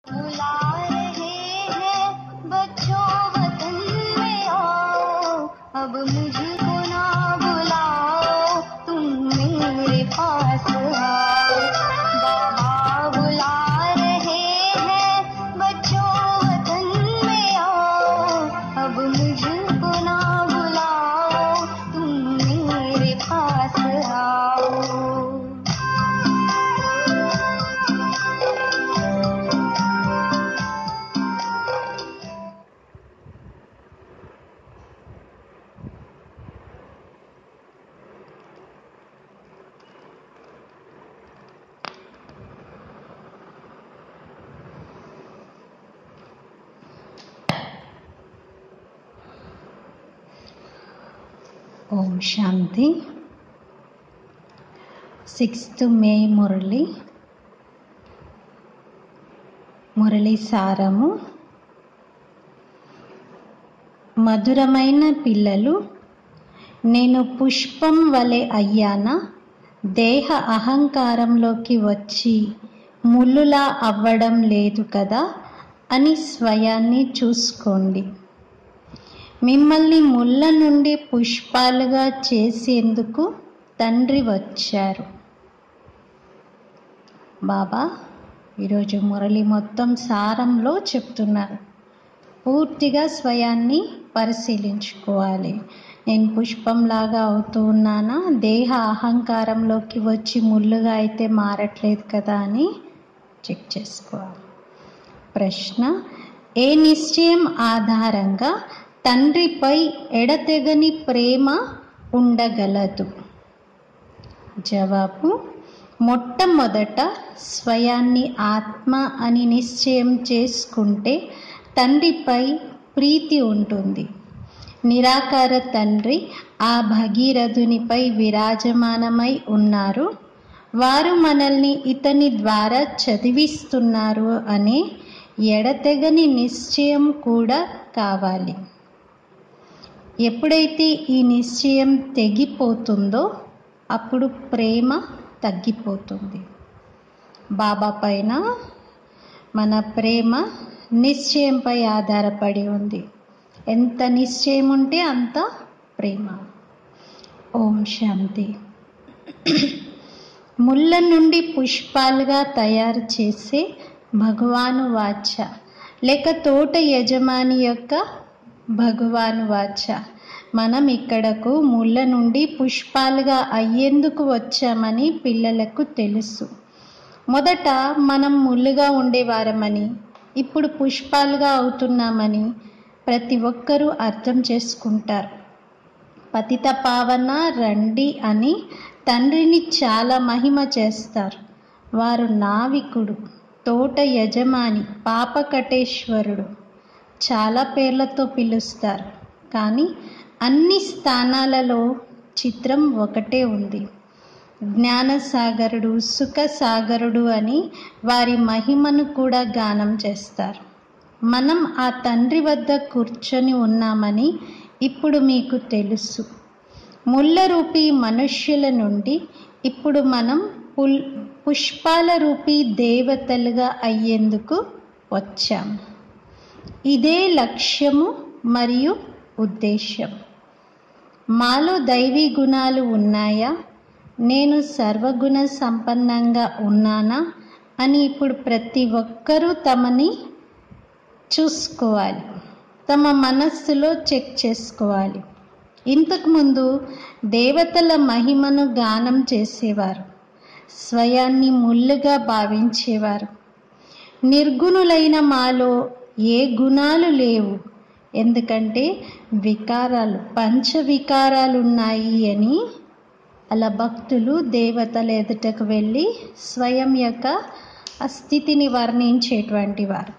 बुला रहे हैं बच्चों वतन में आओ अब मुझको ना बुलाओ तुम मेरे पास आओ बाबा बुला रहे हैं बच्चों वतन में आओ अब मुझको ना बुलाओ तुम मेरे पास आओ ఓం శాంతి సిక్స్త్ మే మురళి మురళి సారము మధురమైన పిల్లలు నేను పుష్పం వలె అయ్యానా దేహ అహంకారంలోకి వచ్చి ముల్లులా అవ్వడం లేదు కదా అని స్వయాన్ని చూసుకోండి మిమ్మల్ని ముళ్ళ నుండి పుష్పాలుగా చేసేందుకు తండ్రి వచ్చారు బాబా ఈరోజు మురళి మొత్తం సారంలో చెప్తున్నారు పూర్తిగా స్వయాన్ని పరిశీలించుకోవాలి నేను పుష్పంలాగా అవుతూ ఉన్నానా దేహ అహంకారంలోకి వచ్చి ముళ్ళుగా అయితే మారట్లేదు కదా అని చెక్ చేసుకోవాలి ప్రశ్న ఏ నిశ్చయం ఆధారంగా తండ్రిపై ఎడతెగని ప్రేమ ఉండగలదు జవాబు మొట్టమొదట స్వయాన్ని ఆత్మ అని నిశ్చయం చేసుకుంటే తండ్రిపై ప్రీతి ఉంటుంది నిరాకార తండ్రి ఆ భగీరథునిపై విరాజమానమై ఉన్నారు వారు మనల్ని ఇతని ద్వారా చదివిస్తున్నారు అనే ఎడతెగని నిశ్చయం కూడా కావాలి ఎప్పుడైతే ఈ నిశ్చయం తెగిపోతుందో అప్పుడు ప్రేమ తగ్గిపోతుంది బాబా పైన మన ప్రేమ నిశ్చయంపై ఆధారపడి ఉంది ఎంత నిశ్చయం ఉంటే అంత ప్రేమ ఓం శాంతి ముళ్ళ నుండి పుష్పాలుగా తయారు చేసే భగవాను వాచ లేక తోట యజమాని యొక్క భగవాను వాచ మనం ఇక్కడకు ముళ్ళ నుండి పుష్పాలుగా అయ్యేందుకు వచ్చామని పిల్లలకు తెలుసు మొదట మనం ముళ్ళుగా ఉండేవారమని ఇప్పుడు పుష్పాలుగా అవుతున్నామని ప్రతి ఒక్కరూ అర్థం చేసుకుంటారు పతిత పావన రండి అని తండ్రిని చాలా మహిమ చేస్తారు వారు నావికుడు తోట యజమాని పాపకటేశ్వరుడు చాలా పేర్లతో పిలుస్తారు కానీ అన్ని స్థానాలలో చిత్రం ఒకటే ఉంది జ్ఞానసాగరుడు సుఖసాగరుడు అని వారి మహిమను కూడా గానం చేస్తారు మనం ఆ తండ్రి వద్ద కూర్చొని ఉన్నామని ఇప్పుడు మీకు తెలుసు ముళ్ళ రూపీ మనుష్యుల నుండి ఇప్పుడు మనం పుల్ పుష్పాల రూపీ దేవతలుగా అయ్యేందుకు వచ్చాం ఇదే లక్ష్యము మరియు ఉద్దేశం మాలో దైవీ గుణాలు ఉన్నాయా నేను సర్వగుణ సంపన్నంగా ఉన్నానా అని ఇప్పుడు ప్రతి ఒక్కరూ తమని చూసుకోవాలి తమ మనస్సులో చెక్ చేసుకోవాలి ఇంతకుముందు దేవతల మహిమను గానం చేసేవారు స్వయాన్ని ముళ్ళుగా భావించేవారు నిర్గుణులైన మాలో ఏ గుణాలు లేవు ఎందుకంటే వికారాలు పంచ వికారాలు ఉన్నాయి అని అలా భక్తులు దేవతల ఎదుటకు వెళ్ళి స్వయం యొక్క స్థితిని వర్ణించేటువంటి వారు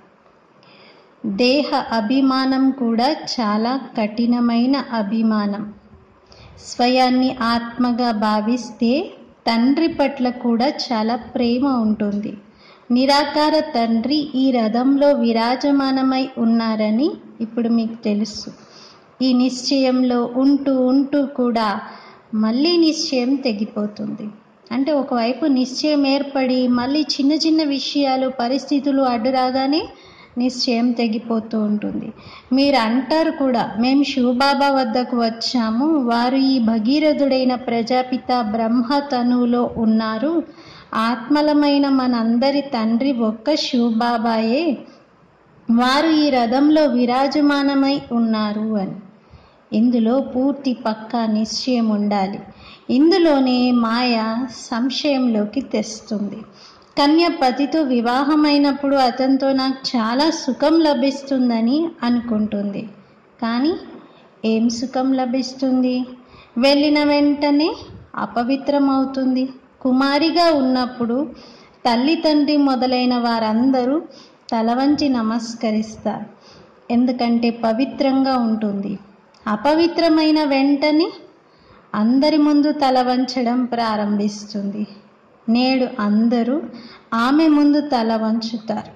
దేహ అభిమానం కూడా చాలా కఠినమైన అభిమానం స్వయాన్ని ఆత్మగా భావిస్తే తండ్రి పట్ల కూడా చాలా ప్రేమ ఉంటుంది నిరాకార తండ్రి ఈ రథంలో విరాజమానమై ఉన్నారని ఇప్పుడు మీకు తెలుసు ఈ నిశ్చయంలో ఉంటూ ఉంటూ కూడా మళ్ళీ నిశ్చయం తెగిపోతుంది అంటే ఒకవైపు నిశ్చయం ఏర్పడి మళ్ళీ చిన్న చిన్న విషయాలు పరిస్థితులు అడ్డు రాగానే నిశ్చయం తెగిపోతూ ఉంటుంది మీరు అంటారు కూడా మేము శివబాబా వద్దకు వచ్చాము వారు ఈ భగీరథుడైన ప్రజాపిత బ్రహ్మ తనువులో ఉన్నారు ఆత్మలమైన మనందరి తండ్రి ఒక్క శివబాబాయే వారు ఈ రథంలో విరాజమానమై ఉన్నారు అని ఇందులో పూర్తి పక్కా నిశ్చయం ఉండాలి ఇందులోనే మాయ సంశయంలోకి తెస్తుంది కన్య పతితో వివాహమైనప్పుడు అతనితో నాకు చాలా సుఖం లభిస్తుందని అనుకుంటుంది కానీ ఏం సుఖం లభిస్తుంది వెళ్ళిన వెంటనే అపవిత్రం అవుతుంది కుమారిగా ఉన్నప్పుడు తల్లి తండ్రి మొదలైన వారందరూ తల వంచి నమస్కరిస్తారు ఎందుకంటే పవిత్రంగా ఉంటుంది అపవిత్రమైన వెంటనే అందరి ముందు తల వంచడం ప్రారంభిస్తుంది నేడు అందరూ ఆమె ముందు తల వంచుతారు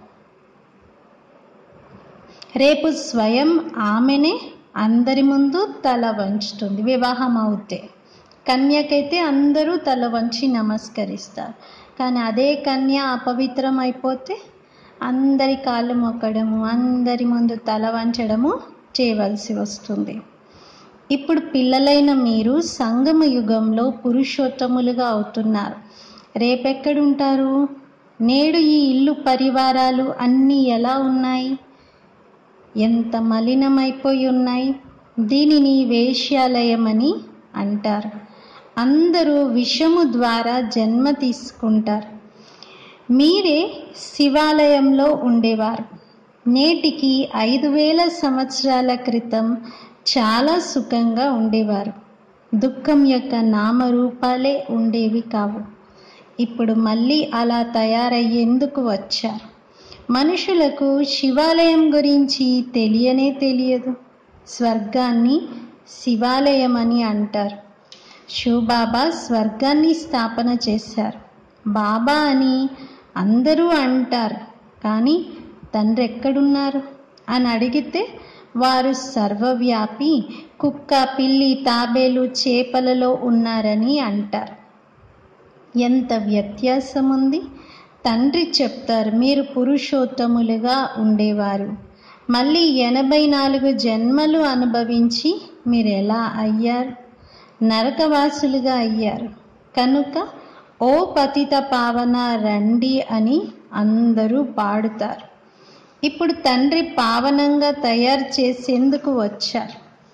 రేపు స్వయం ఆమెనే అందరి ముందు తల వంచుతుంది వివాహం అవుతే కన్యకైతే అందరూ తల వంచి నమస్కరిస్తారు కానీ అదే కన్య అపవిత్రం అయిపోతే అందరి కాళ్ళు మొక్కడము అందరి ముందు తల వంచడము చేయవలసి వస్తుంది ఇప్పుడు పిల్లలైన మీరు సంగమ యుగంలో పురుషోత్తములుగా అవుతున్నారు రేపెక్కడుంటారు నేడు ఈ ఇల్లు పరివారాలు అన్నీ ఎలా ఉన్నాయి ఎంత మలినమైపోయి ఉన్నాయి దీనిని వేశ్యాలయమని అంటారు అందరూ విషము ద్వారా జన్మ తీసుకుంటారు మీరే శివాలయంలో ఉండేవారు నేటికి ఐదు వేల సంవత్సరాల క్రితం చాలా సుఖంగా ఉండేవారు దుఃఖం యొక్క నామరూపాలే ఉండేవి కావు ఇప్పుడు మళ్ళీ అలా తయారయ్యేందుకు వచ్చారు మనుషులకు శివాలయం గురించి తెలియనే తెలియదు స్వర్గాన్ని శివాలయం అని అంటారు శివబాబా స్వర్గాన్ని స్థాపన చేశారు బాబా అని అందరూ అంటారు కానీ తండ్రి ఎక్కడున్నారు అని అడిగితే వారు సర్వవ్యాపి కుక్క పిల్లి తాబేలు చేపలలో ఉన్నారని అంటారు ఎంత వ్యత్యాసం ఉంది తండ్రి చెప్తారు మీరు పురుషోత్తములుగా ఉండేవారు మళ్ళీ ఎనభై నాలుగు జన్మలు అనుభవించి మీరు ఎలా అయ్యారు నరకవాసులుగా అయ్యారు కనుక ఓ పతిత పావన రండి అని అందరూ పాడుతారు ఇప్పుడు తండ్రి పావనంగా తయారు చేసేందుకు వచ్చారు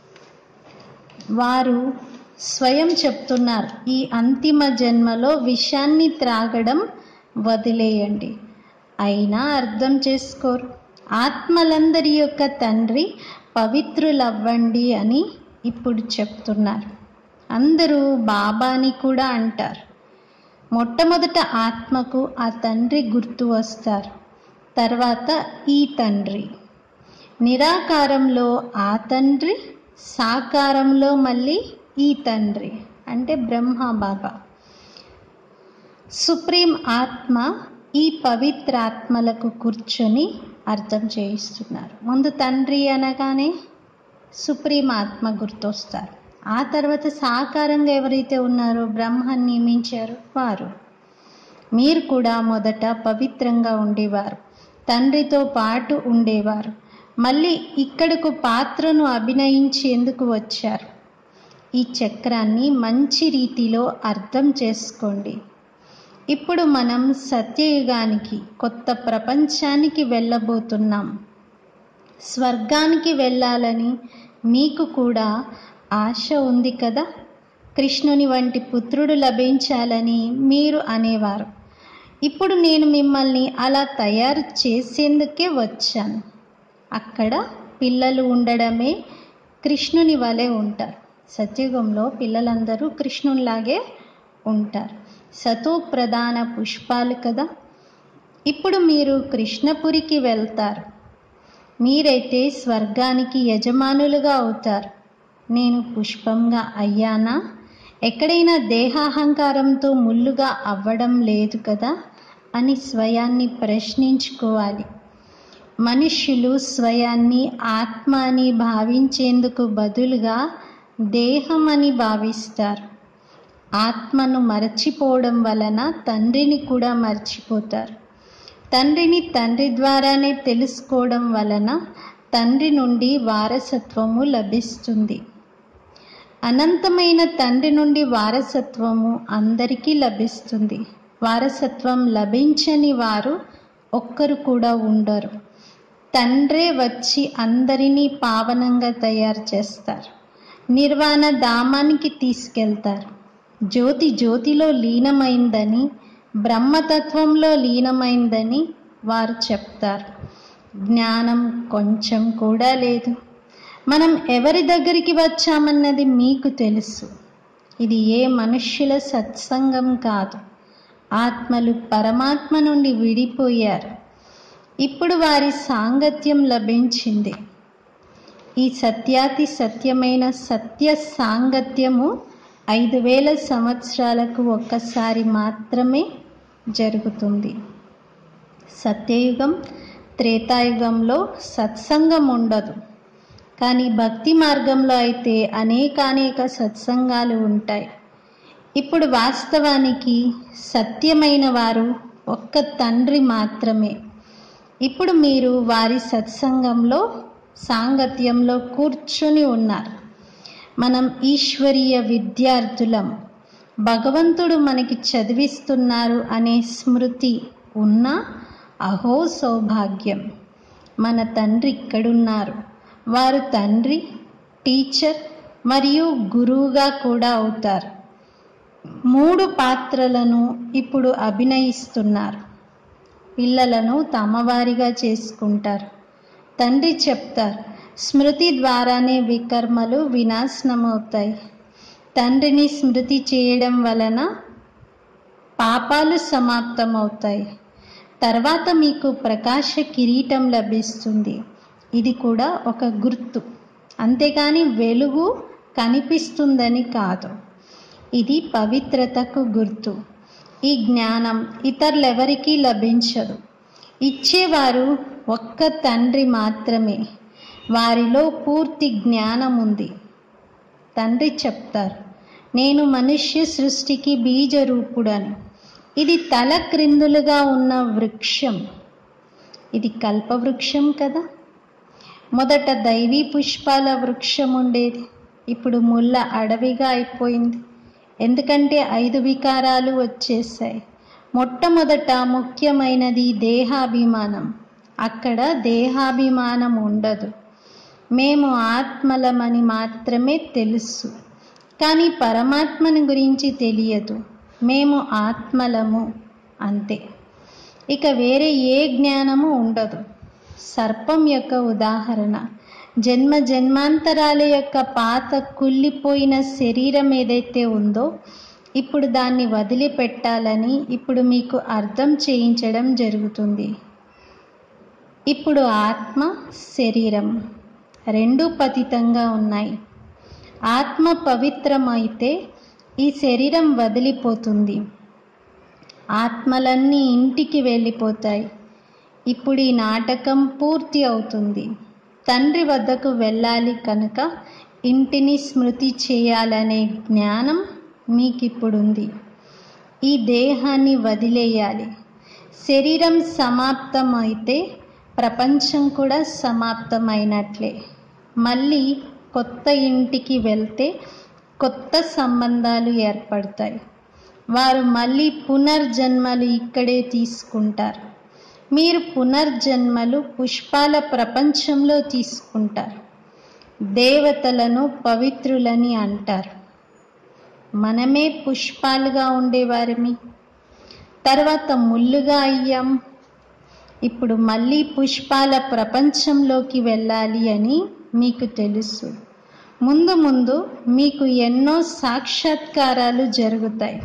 వారు స్వయం చెప్తున్నారు ఈ అంతిమ జన్మలో విషాన్ని త్రాగడం వదిలేయండి అయినా అర్థం చేసుకోరు ఆత్మలందరి యొక్క తండ్రి పవిత్రులవ్వండి అని ఇప్పుడు చెప్తున్నారు అందరూ బాబాని కూడా అంటారు మొట్టమొదట ఆత్మకు ఆ తండ్రి గుర్తు వస్తారు తర్వాత ఈ తండ్రి నిరాకారంలో ఆ తండ్రి సాకారంలో మళ్ళీ ఈ తండ్రి అంటే బ్రహ్మ బాబా సుప్రీం ఆత్మ ఈ పవిత్రాత్మలకు కూర్చొని అర్థం చేయిస్తున్నారు ముందు తండ్రి అనగానే సుప్రీం ఆత్మ గుర్తొస్తారు ఆ తర్వాత సాకారంగా ఎవరైతే ఉన్నారో బ్రహ్మని నియమించారు వారు మీరు కూడా మొదట పవిత్రంగా ఉండేవారు తండ్రితో పాటు ఉండేవారు మళ్ళీ ఇక్కడకు పాత్రను అభినయించేందుకు వచ్చారు ఈ చక్రాన్ని మంచి రీతిలో అర్థం చేసుకోండి ఇప్పుడు మనం సత్యయుగానికి కొత్త ప్రపంచానికి వెళ్ళబోతున్నాం స్వర్గానికి వెళ్ళాలని మీకు కూడా ఆశ ఉంది కదా కృష్ణుని వంటి పుత్రుడు లభించాలని మీరు అనేవారు ఇప్పుడు నేను మిమ్మల్ని అలా తయారు చేసేందుకే వచ్చాను అక్కడ పిల్లలు ఉండడమే కృష్ణుని వలె ఉంటారు సత్యుగంలో పిల్లలందరూ కృష్ణునిలాగే ఉంటారు సతో ప్రధాన పుష్పాలు కదా ఇప్పుడు మీరు కృష్ణపురికి వెళ్తారు మీరైతే స్వర్గానికి యజమానులుగా అవుతారు నేను పుష్పంగా అయ్యానా ఎక్కడైనా దేహాహంకారంతో ముళ్ళుగా అవ్వడం లేదు కదా అని స్వయాన్ని ప్రశ్నించుకోవాలి మనుష్యులు స్వయాన్ని ఆత్మ అని భావించేందుకు బదులుగా దేహం అని భావిస్తారు ఆత్మను మరచిపోవడం వలన తండ్రిని కూడా మర్చిపోతారు తండ్రిని తండ్రి ద్వారానే తెలుసుకోవడం వలన తండ్రి నుండి వారసత్వము లభిస్తుంది అనంతమైన తండ్రి నుండి వారసత్వము అందరికీ లభిస్తుంది వారసత్వం లభించని వారు ఒక్కరు కూడా ఉండరు తండ్రే వచ్చి అందరినీ పావనంగా తయారు చేస్తారు నిర్వాణ ధామానికి తీసుకెళ్తారు జ్యోతి జ్యోతిలో లీనమైందని బ్రహ్మతత్వంలో లీనమైందని వారు చెప్తారు జ్ఞానం కొంచెం కూడా లేదు మనం ఎవరి దగ్గరికి వచ్చామన్నది మీకు తెలుసు ఇది ఏ మనుష్యుల సత్సంగం కాదు ఆత్మలు పరమాత్మ నుండి విడిపోయారు ఇప్పుడు వారి సాంగత్యం లభించింది ఈ సత్యాతి సత్యమైన సత్య సాంగత్యము ఐదు వేల సంవత్సరాలకు ఒక్కసారి మాత్రమే జరుగుతుంది సత్యయుగం త్రేతాయుగంలో సత్సంగం ఉండదు కానీ భక్తి మార్గంలో అయితే అనేకానేక సత్సంగాలు ఉంటాయి ఇప్పుడు వాస్తవానికి సత్యమైన వారు ఒక్క తండ్రి మాత్రమే ఇప్పుడు మీరు వారి సత్సంగంలో సాంగత్యంలో కూర్చొని ఉన్నారు మనం ఈశ్వరీయ విద్యార్థులం భగవంతుడు మనకి చదివిస్తున్నారు అనే స్మృతి ఉన్నా అహో సౌభాగ్యం మన తండ్రి ఇక్కడున్నారు వారు తండ్రి టీచర్ మరియు గురువుగా కూడా అవుతారు మూడు పాత్రలను ఇప్పుడు అభినయిస్తున్నారు పిల్లలను తమవారిగా చేసుకుంటారు తండ్రి చెప్తారు స్మృతి ద్వారానే వికర్మలు వినాశనమవుతాయి తండ్రిని స్మృతి చేయడం వలన పాపాలు సమాప్తమవుతాయి తర్వాత మీకు ప్రకాశ కిరీటం లభిస్తుంది ఇది కూడా ఒక గుర్తు అంతేకాని వెలుగు కనిపిస్తుందని కాదు ఇది పవిత్రతకు గుర్తు ఈ జ్ఞానం ఇతరులెవరికీ లభించదు ఇచ్చేవారు ఒక్క తండ్రి మాత్రమే వారిలో పూర్తి జ్ఞానం ఉంది తండ్రి చెప్తారు నేను మనుష్య సృష్టికి బీజరూపుడని ఇది తల క్రిందులుగా ఉన్న వృక్షం ఇది కల్పవృక్షం కదా మొదట దైవీ పుష్పాల వృక్షం ఉండేది ఇప్పుడు ముళ్ళ అడవిగా అయిపోయింది ఎందుకంటే ఐదు వికారాలు వచ్చేసాయి మొట్టమొదట ముఖ్యమైనది దేహాభిమానం అక్కడ దేహాభిమానం ఉండదు మేము ఆత్మలమని మాత్రమే తెలుసు కానీ పరమాత్మని గురించి తెలియదు మేము ఆత్మలము అంతే ఇక వేరే ఏ జ్ఞానము ఉండదు సర్పం యొక్క ఉదాహరణ జన్మ జన్మాంతరాల యొక్క పాత కుళ్ళిపోయిన శరీరం ఏదైతే ఉందో ఇప్పుడు దాన్ని వదిలిపెట్టాలని ఇప్పుడు మీకు అర్థం చేయించడం జరుగుతుంది ఇప్పుడు ఆత్మ శరీరం రెండూ పతితంగా ఉన్నాయి ఆత్మ పవిత్రమైతే ఈ శరీరం వదిలిపోతుంది ఆత్మలన్నీ ఇంటికి వెళ్ళిపోతాయి ఇప్పుడు ఈ నాటకం పూర్తి అవుతుంది తండ్రి వద్దకు వెళ్ళాలి కనుక ఇంటిని స్మృతి చేయాలనే జ్ఞానం మీకు ఇప్పుడుంది ఈ దేహాన్ని వదిలేయాలి శరీరం సమాప్తమైతే ప్రపంచం కూడా సమాప్తమైనట్లే మళ్ళీ కొత్త ఇంటికి వెళ్తే కొత్త సంబంధాలు ఏర్పడతాయి వారు మళ్ళీ పునర్జన్మలు ఇక్కడే తీసుకుంటారు మీరు పునర్జన్మలు పుష్పాల ప్రపంచంలో తీసుకుంటారు దేవతలను పవిత్రులని అంటారు మనమే పుష్పాలుగా ఉండేవారిమి తర్వాత ముళ్ళుగా అయ్యాం ఇప్పుడు మళ్ళీ పుష్పాల ప్రపంచంలోకి వెళ్ళాలి అని మీకు తెలుసు ముందు ముందు మీకు ఎన్నో సాక్షాత్కారాలు జరుగుతాయి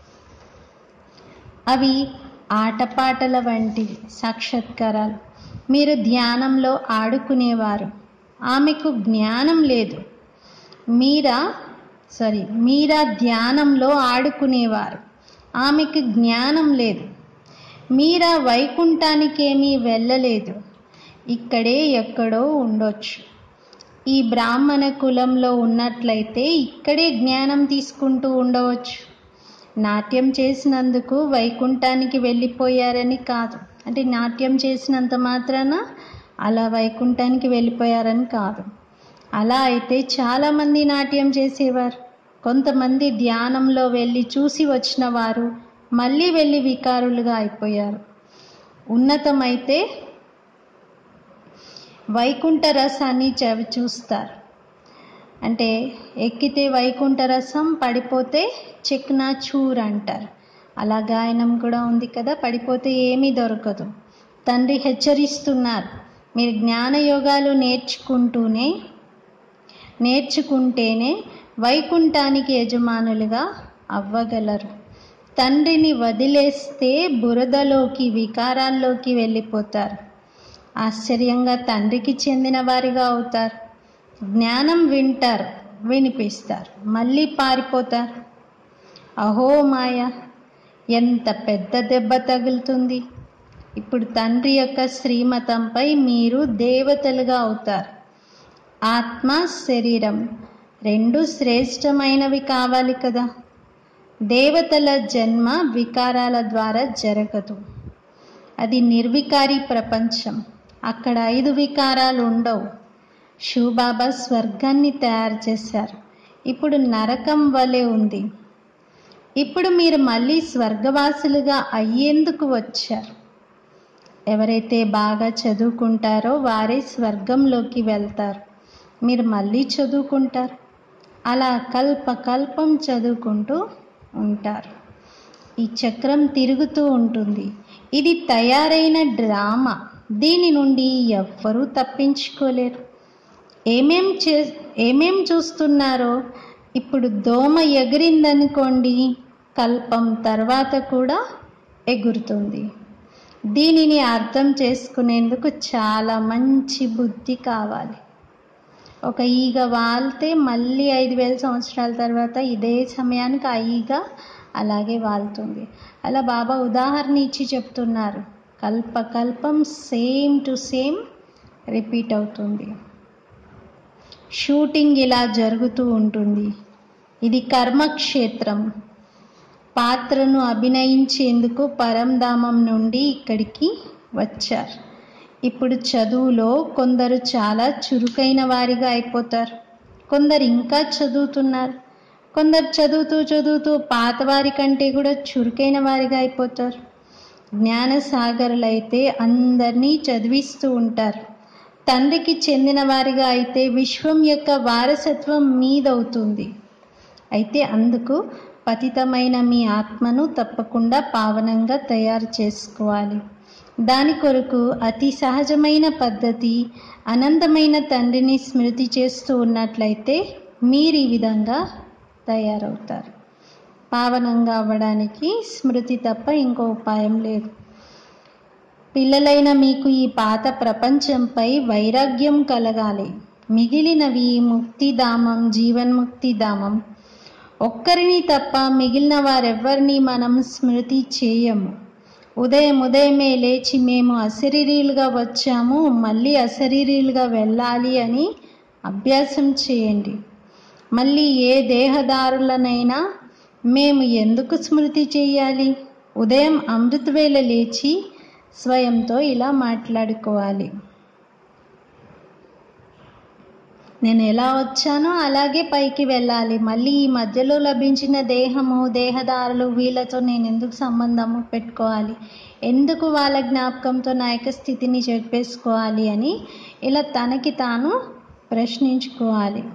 అవి ఆటపాటల వంటివి సాక్షాత్కారాలు మీరు ధ్యానంలో ఆడుకునేవారు ఆమెకు జ్ఞానం లేదు మీరా సారీ మీరా ధ్యానంలో ఆడుకునేవారు ఆమెకు జ్ఞానం లేదు మీరా వైకుంఠానికేమీ వెళ్ళలేదు ఇక్కడే ఎక్కడో ఉండొచ్చు ఈ బ్రాహ్మణ కులంలో ఉన్నట్లయితే ఇక్కడే జ్ఞానం తీసుకుంటూ ఉండవచ్చు నాట్యం చేసినందుకు వైకుంఠానికి వెళ్ళిపోయారని కాదు అంటే నాట్యం చేసినంత మాత్రాన అలా వైకుంఠానికి వెళ్ళిపోయారని కాదు అలా అయితే చాలామంది నాట్యం చేసేవారు కొంతమంది ధ్యానంలో వెళ్ళి చూసి వచ్చిన వారు మళ్ళీ వెళ్ళి వికారులుగా అయిపోయారు ఉన్నతమైతే వైకుంఠ రసాన్ని చవి చూస్తారు అంటే ఎక్కితే వైకుంఠ రసం పడిపోతే చిక్నా చూర్ అంటారు అలా గాయనం కూడా ఉంది కదా పడిపోతే ఏమీ దొరకదు తండ్రి హెచ్చరిస్తున్నారు మీరు జ్ఞాన యోగాలు నేర్చుకుంటూనే నేర్చుకుంటేనే వైకుంఠానికి యజమానులుగా అవ్వగలరు తండ్రిని వదిలేస్తే బురదలోకి వికారాల్లోకి వెళ్ళిపోతారు ఆశ్చర్యంగా తండ్రికి చెందిన వారిగా అవుతారు జ్ఞానం వింటారు వినిపిస్తారు మళ్ళీ పారిపోతారు అహో మాయ ఎంత పెద్ద దెబ్బ తగులుతుంది ఇప్పుడు తండ్రి యొక్క శ్రీమతంపై మీరు దేవతలుగా అవుతారు ఆత్మ శరీరం రెండు శ్రేష్టమైనవి కావాలి కదా దేవతల జన్మ వికారాల ద్వారా జరగదు అది నిర్వికారి ప్రపంచం అక్కడ ఐదు వికారాలు ఉండవు శివబాబా స్వర్గాన్ని తయారు చేశారు ఇప్పుడు నరకం వలె ఉంది ఇప్పుడు మీరు మళ్ళీ స్వర్గవాసులుగా అయ్యేందుకు వచ్చారు ఎవరైతే బాగా చదువుకుంటారో వారే స్వర్గంలోకి వెళ్తారు మీరు మళ్ళీ చదువుకుంటారు అలా కల్ప కల్పం చదువుకుంటూ ఉంటారు ఈ చక్రం తిరుగుతూ ఉంటుంది ఇది తయారైన డ్రామా దీని నుండి ఎవ్వరూ తప్పించుకోలేరు ఏమేం చే ఏమేం చూస్తున్నారో ఇప్పుడు దోమ ఎగిరిందనుకోండి కల్పం తర్వాత కూడా ఎగురుతుంది దీనిని అర్థం చేసుకునేందుకు చాలా మంచి బుద్ధి కావాలి ఒక ఈగ వాలితే మళ్ళీ ఐదు వేల సంవత్సరాల తర్వాత ఇదే సమయానికి ఆ ఈగ అలాగే వాలుతుంది అలా బాబా ఉదాహరణ ఇచ్చి చెప్తున్నారు కల్ప కల్పం సేమ్ టు సేమ్ రిపీట్ అవుతుంది షూటింగ్ ఇలా జరుగుతూ ఉంటుంది ఇది కర్మక్షేత్రం పాత్రను అభినయించేందుకు పరంధామం నుండి ఇక్కడికి వచ్చారు ఇప్పుడు చదువులో కొందరు చాలా చురుకైన వారిగా అయిపోతారు కొందరు ఇంకా చదువుతున్నారు కొందరు చదువుతూ చదువుతూ పాతవారి కంటే కూడా చురుకైన వారిగా అయిపోతారు జ్ఞానసాగరులైతే అందరినీ చదివిస్తూ ఉంటారు తండ్రికి చెందిన వారిగా అయితే విశ్వం యొక్క వారసత్వం మీదవుతుంది అయితే అందుకు పతితమైన మీ ఆత్మను తప్పకుండా పావనంగా తయారు చేసుకోవాలి దాని కొరకు అతి సహజమైన పద్ధతి అనంతమైన తండ్రిని స్మృతి చేస్తూ ఉన్నట్లయితే మీరు ఈ విధంగా తయారవుతారు పావనంగా అవ్వడానికి స్మృతి తప్ప ఇంకో ఉపాయం లేదు పిల్లలైన మీకు ఈ పాత ప్రపంచంపై వైరాగ్యం కలగాలి మిగిలినవి ముక్తిధామం జీవన్ముక్తిధామం ఒక్కరిని తప్ప మిగిలిన వారెవ్వరిని మనం స్మృతి చేయము ఉదయం ఉదయమే లేచి మేము అశరీరీలుగా వచ్చాము మళ్ళీ అశరీరీలుగా వెళ్ళాలి అని అభ్యాసం చేయండి మళ్ళీ ఏ దేహదారులనైనా మేము ఎందుకు స్మృతి చేయాలి ఉదయం అమృతవేళ లేచి స్వయంతో ఇలా మాట్లాడుకోవాలి నేను ఎలా వచ్చానో అలాగే పైకి వెళ్ళాలి మళ్ళీ ఈ మధ్యలో లభించిన దేహము దేహదారులు వీళ్ళతో నేను ఎందుకు సంబంధము పెట్టుకోవాలి ఎందుకు వాళ్ళ జ్ఞాపకంతో నా యొక్క స్థితిని చెప్పేసుకోవాలి అని ఇలా తనకి తాను ప్రశ్నించుకోవాలి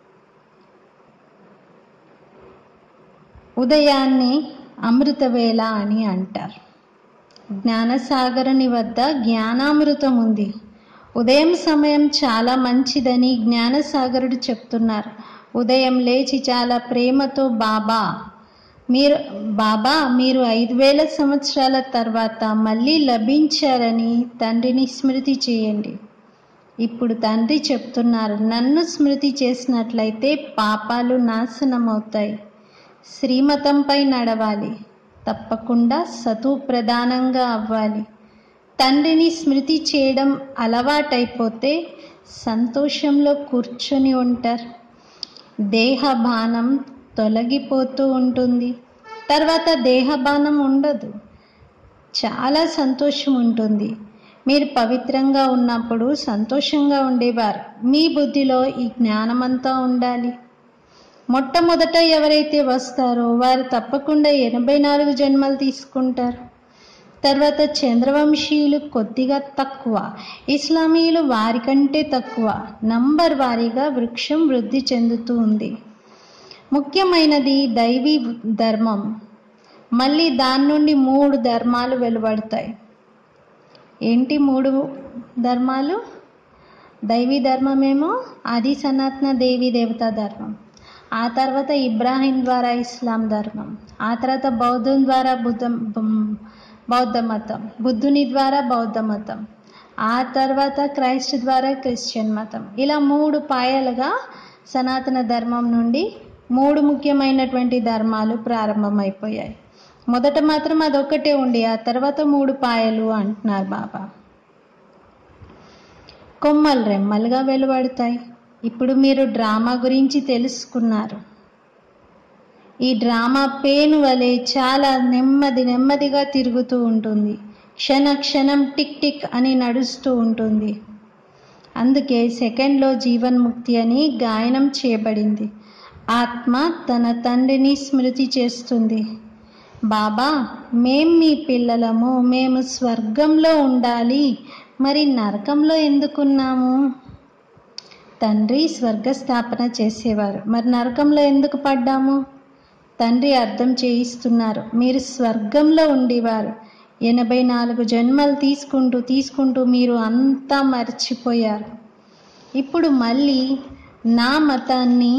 ఉదయాన్ని అమృతవేళ అని అంటారు జ్ఞానసాగరుని వద్ద జ్ఞానామృతం ఉంది ఉదయం సమయం చాలా మంచిదని జ్ఞానసాగరుడు చెప్తున్నారు ఉదయం లేచి చాలా ప్రేమతో బాబా మీరు బాబా మీరు ఐదు వేల సంవత్సరాల తర్వాత మళ్ళీ లభించారని తండ్రిని స్మృతి చేయండి ఇప్పుడు తండ్రి చెప్తున్నారు నన్ను స్మృతి చేసినట్లయితే పాపాలు నాశనం అవుతాయి శ్రీమతంపై నడవాలి తప్పకుండా సతు ప్రధానంగా అవ్వాలి తండ్రిని స్మృతి చేయడం అలవాటైపోతే సంతోషంలో కూర్చొని ఉంటారు దేహభానం తొలగిపోతూ ఉంటుంది తర్వాత దేహబానం ఉండదు చాలా సంతోషం ఉంటుంది మీరు పవిత్రంగా ఉన్నప్పుడు సంతోషంగా ఉండేవారు మీ బుద్ధిలో ఈ జ్ఞానమంతా ఉండాలి మొట్టమొదట ఎవరైతే వస్తారో వారు తప్పకుండా ఎనభై నాలుగు జన్మలు తీసుకుంటారు తర్వాత చంద్రవంశీయులు కొద్దిగా తక్కువ ఇస్లామీయులు వారికంటే తక్కువ నంబర్ వారీగా వృక్షం వృద్ధి చెందుతూ ఉంది ముఖ్యమైనది దైవీ ధర్మం మళ్ళీ దాని నుండి మూడు ధర్మాలు వెలువడతాయి ఏంటి మూడు ధర్మాలు దైవీ ధర్మమేమో ఆది సనాతన దేవీ దేవతా ధర్మం ఆ తర్వాత ఇబ్రాహీం ద్వారా ఇస్లాం ధర్మం ఆ తర్వాత బౌద్ధం ద్వారా బుద్ధం బౌద్ధ మతం బుద్ధుని ద్వారా బౌద్ధ మతం ఆ తర్వాత క్రైస్ట్ ద్వారా క్రిస్టియన్ మతం ఇలా మూడు పాయలుగా సనాతన ధర్మం నుండి మూడు ముఖ్యమైనటువంటి ధర్మాలు ప్రారంభమైపోయాయి మొదట మాత్రం అదొక్కటే ఉండి ఆ తర్వాత మూడు పాయలు అంటున్నారు బాబా కొమ్మలు రెమ్మలుగా వెలువడతాయి ఇప్పుడు మీరు డ్రామా గురించి తెలుసుకున్నారు ఈ డ్రామా పేను వలె చాలా నెమ్మది నెమ్మదిగా తిరుగుతూ ఉంటుంది క్షణ క్షణం టిక్ టిక్ అని నడుస్తూ ఉంటుంది అందుకే సెకండ్లో జీవన్ముక్తి అని గాయనం చేయబడింది ఆత్మ తన తండ్రిని స్మృతి చేస్తుంది బాబా మేం మీ పిల్లలము మేము స్వర్గంలో ఉండాలి మరి నరకంలో ఎందుకున్నాము తండ్రి స్వర్గస్థాపన చేసేవారు మరి నరకంలో ఎందుకు పడ్డాము తండ్రి అర్థం చేయిస్తున్నారు మీరు స్వర్గంలో ఉండేవారు ఎనభై నాలుగు జన్మలు తీసుకుంటూ తీసుకుంటూ మీరు అంతా మర్చిపోయారు ఇప్పుడు మళ్ళీ నా మతాన్ని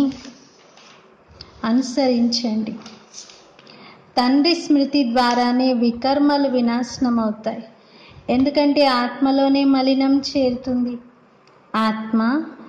అనుసరించండి తండ్రి స్మృతి ద్వారానే వికర్మలు వినాశనం అవుతాయి ఎందుకంటే ఆత్మలోనే మలినం చేరుతుంది ఆత్మ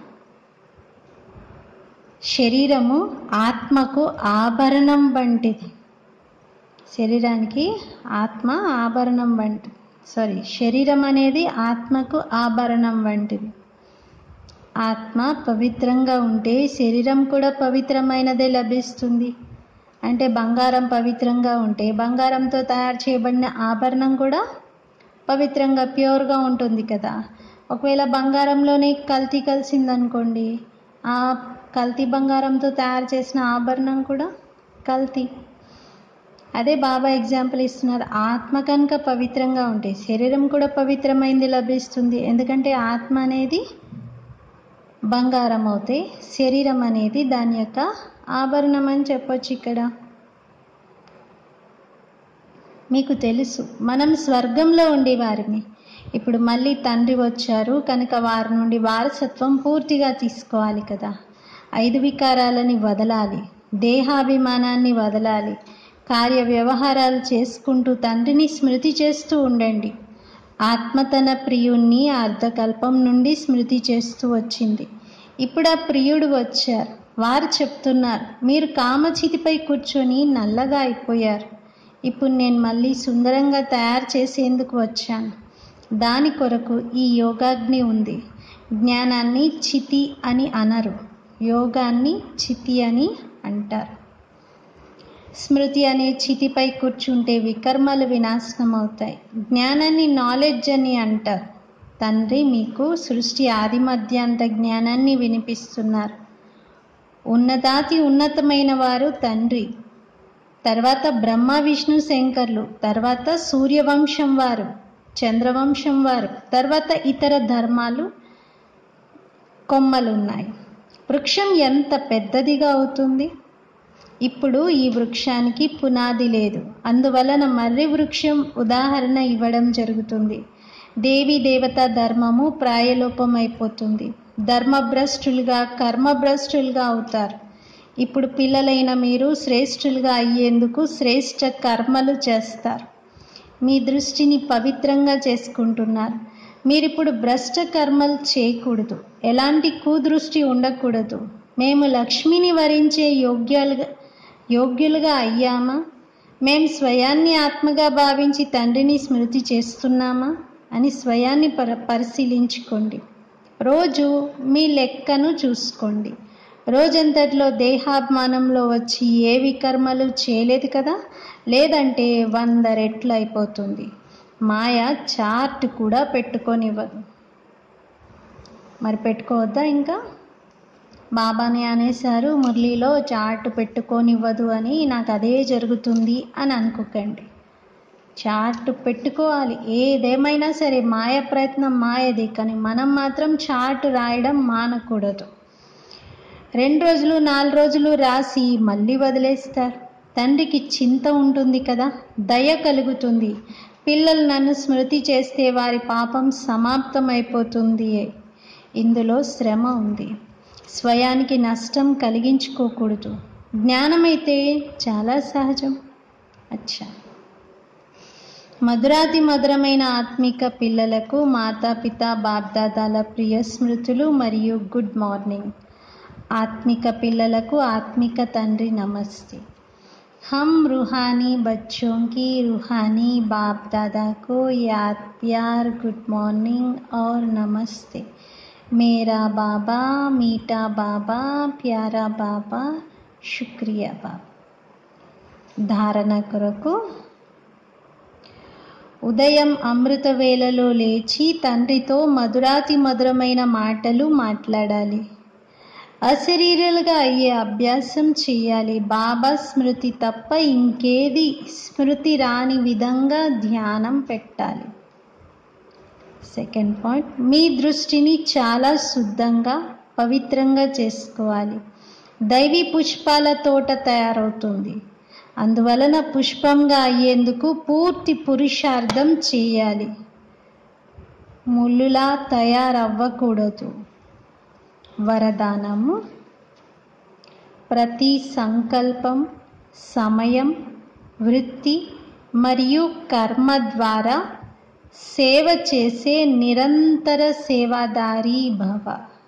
శరీరము ఆత్మకు ఆభరణం వంటిది శరీరానికి ఆత్మ ఆభరణం వంటిది సారీ శరీరం అనేది ఆత్మకు ఆభరణం వంటిది ఆత్మ పవిత్రంగా ఉంటే శరీరం కూడా పవిత్రమైనదే లభిస్తుంది అంటే బంగారం పవిత్రంగా ఉంటే బంగారంతో తయారు చేయబడిన ఆభరణం కూడా పవిత్రంగా ప్యూర్గా ఉంటుంది కదా ఒకవేళ బంగారంలోనే కల్తీ కలిసిందనుకోండి ఆ కల్తీ బంగారంతో తయారు చేసిన ఆభరణం కూడా కల్తీ అదే బాబా ఎగ్జాంపుల్ ఇస్తున్నారు ఆత్మ కనుక పవిత్రంగా ఉంటే శరీరం కూడా పవిత్రమైంది లభిస్తుంది ఎందుకంటే ఆత్మ అనేది బంగారం అవుతే శరీరం అనేది దాని యొక్క ఆభరణం అని చెప్పొచ్చు ఇక్కడ మీకు తెలుసు మనం స్వర్గంలో ఉండేవారిని ఇప్పుడు మళ్ళీ తండ్రి వచ్చారు కనుక వారి నుండి వారసత్వం పూర్తిగా తీసుకోవాలి కదా ఐదు వికారాలని వదలాలి దేహాభిమానాన్ని వదలాలి కార్య వ్యవహారాలు చేసుకుంటూ తండ్రిని స్మృతి చేస్తూ ఉండండి ఆత్మ తన ప్రియుణ్ణి అర్ధకల్పం నుండి స్మృతి చేస్తూ వచ్చింది ఇప్పుడు ఆ ప్రియుడు వచ్చారు వారు చెప్తున్నారు మీరు కామచితిపై కూర్చొని నల్లగా అయిపోయారు ఇప్పుడు నేను మళ్ళీ సుందరంగా తయారు చేసేందుకు వచ్చాను దాని కొరకు ఈ యోగాగ్ని ఉంది జ్ఞానాన్ని చితి అని అనరు యోగాన్ని చితి అని అంటారు స్మృతి అనే చితిపై కూర్చుంటే వికర్మలు వినాశనం అవుతాయి జ్ఞానాన్ని నాలెడ్జ్ అని అంటారు తండ్రి మీకు సృష్టి ఆది మధ్యాంత జ్ఞానాన్ని వినిపిస్తున్నారు ఉన్నతాతి ఉన్నతమైన వారు తండ్రి తర్వాత బ్రహ్మ విష్ణు శంకర్లు తర్వాత సూర్యవంశం వారు చంద్రవంశం వారు తర్వాత ఇతర ధర్మాలు కొమ్మలున్నాయి వృక్షం ఎంత పెద్దదిగా అవుతుంది ఇప్పుడు ఈ వృక్షానికి పునాది లేదు అందువలన మర్రి వృక్షం ఉదాహరణ ఇవ్వడం జరుగుతుంది దేవి దేవత ధర్మము ప్రాయలోపమైపోతుంది ధర్మభ్రష్టులుగా కర్మభ్రష్టులుగా అవుతారు ఇప్పుడు పిల్లలైన మీరు శ్రేష్ఠులుగా అయ్యేందుకు శ్రేష్ఠ కర్మలు చేస్తారు మీ దృష్టిని పవిత్రంగా చేసుకుంటున్నారు మీరిప్పుడు భ్రష్ట కర్మలు చేయకూడదు ఎలాంటి కుదృష్టి ఉండకూడదు మేము లక్ష్మిని వరించే యోగ్యాలుగా యోగ్యులుగా అయ్యామా మేం స్వయాన్ని ఆత్మగా భావించి తండ్రిని స్మృతి చేస్తున్నామా అని స్వయాన్ని పర పరిశీలించుకోండి రోజు మీ లెక్కను చూసుకోండి రోజంతట్లో దేహాభిమానంలో వచ్చి ఏ వికర్మలు చేయలేదు కదా లేదంటే వంద రెట్లు అయిపోతుంది మాయ చార్ట్ కూడా పెట్టుకొనివ్వదు మరి పెట్టుకోవద్దా ఇంకా బాబాని అనేసారు మురళిలో చార్ట్ పెట్టుకోనివ్వదు అని నాకు అదే జరుగుతుంది అని అనుకోకండి చార్ట్ పెట్టుకోవాలి ఏదేమైనా సరే మాయ ప్రయత్నం మాయది కానీ మనం మాత్రం చార్ట్ రాయడం మానకూడదు రెండు రోజులు నాలుగు రోజులు రాసి మళ్ళీ వదిలేస్తారు తండ్రికి చింత ఉంటుంది కదా దయ కలుగుతుంది పిల్లలు నన్ను స్మృతి చేస్తే వారి పాపం సమాప్తమైపోతుంది ఇందులో శ్రమ ఉంది స్వయానికి నష్టం కలిగించుకోకూడదు జ్ఞానమైతే చాలా సహజం అచ్చా మధురాతి మధురమైన ఆత్మిక పిల్లలకు మాతాపిత బాప్దాదాల ప్రియ స్మృతులు మరియు గుడ్ మార్నింగ్ ఆత్మిక పిల్లలకు ఆత్మిక తండ్రి నమస్తే हम रूहानी बच्चों की रूहानी बाप दादा को याद प्यार गुड मॉर्निंग और नमस्ते मेरा बाबा मीठा बाबा प्यारा बाबा शुक्रिया बाबा ధారణ కొరకు ఉదయం అమృత వేళలో లేచి తండ్రితో మధురాతి మధురమైన మాటలు మాట్లాడాలి అశరీరులుగా అయ్యే అభ్యాసం చేయాలి బాబా స్మృతి తప్ప ఇంకేది స్మృతి రాని విధంగా ధ్యానం పెట్టాలి సెకండ్ పాయింట్ మీ దృష్టిని చాలా శుద్ధంగా పవిత్రంగా చేసుకోవాలి దైవీ పుష్పాల తోట తయారవుతుంది అందువలన పుష్పంగా అయ్యేందుకు పూర్తి పురుషార్థం చేయాలి ముళ్ళులా తయారవ్వకూడదు వరదానము ప్రతి సంకల్పం సమయం వృత్తి మరియు కర్మ ద్వారా సేవ చేసే నిరంతర సేవాదారి భవ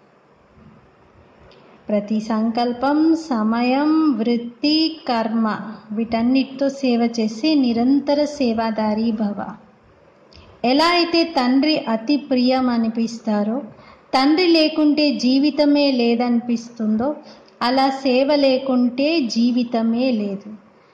ప్రతి సంకల్పం సమయం వృత్తి కర్మ వీటన్నిటితో సేవ చేసే నిరంతర సేవాదారి భవ ఎలా అయితే తండ్రి అతి ప్రియం అనిపిస్తారో తండ్రి లేకుంటే జీవితమే లేదనిపిస్తుందో అలా సేవ లేకుంటే జీవితమే లేదు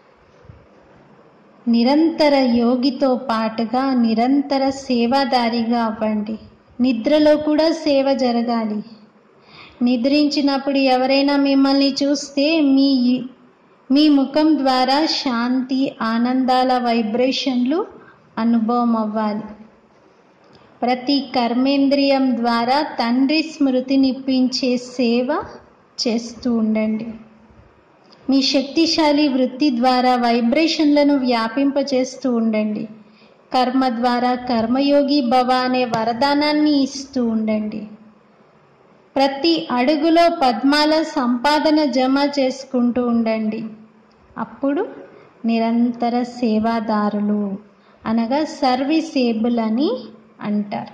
నిరంతర యోగితో పాటుగా నిరంతర సేవాదారిగా అవ్వండి నిద్రలో కూడా సేవ జరగాలి నిద్రించినప్పుడు ఎవరైనా మిమ్మల్ని చూస్తే మీ మీ ముఖం ద్వారా శాంతి ఆనందాల వైబ్రేషన్లు అనుభవం అవ్వాలి ప్రతి కర్మేంద్రియం ద్వారా తండ్రి స్మృతినిప్పించే సేవ చేస్తూ ఉండండి మీ శక్తిశాలి వృత్తి ద్వారా వైబ్రేషన్లను వ్యాపింపచేస్తూ ఉండండి కర్మ ద్వారా కర్మయోగి భవ అనే వరదానాన్ని ఇస్తూ ఉండండి ప్రతి అడుగులో పద్మాల సంపాదన జమ చేసుకుంటూ ఉండండి అప్పుడు నిరంతర సేవాదారులు అనగా సర్వీసేబుల్ అని అంటారు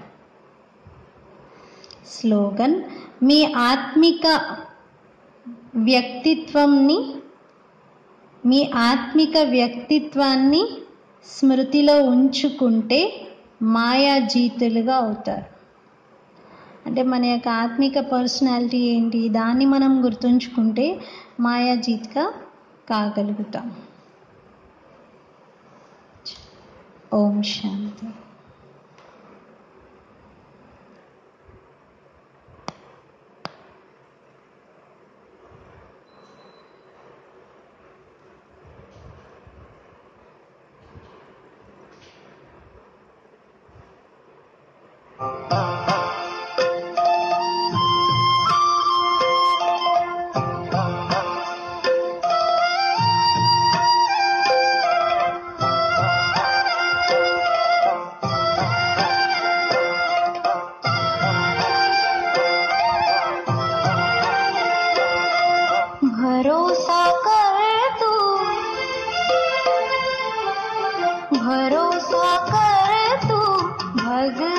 స్లోగన్ మీ ఆత్మిక వ్యక్తిత్వంని మీ ఆత్మిక వ్యక్తిత్వాన్ని స్మృతిలో ఉంచుకుంటే మాయాజీతులుగా అవుతారు అంటే మన యొక్క ఆత్మిక పర్సనాలిటీ ఏంటి దాన్ని మనం గుర్తుంచుకుంటే మాయాజీత్గా కాగలుగుతాం ఓం శాంతి भरोसा कर तू भरोसा कर तू भगवान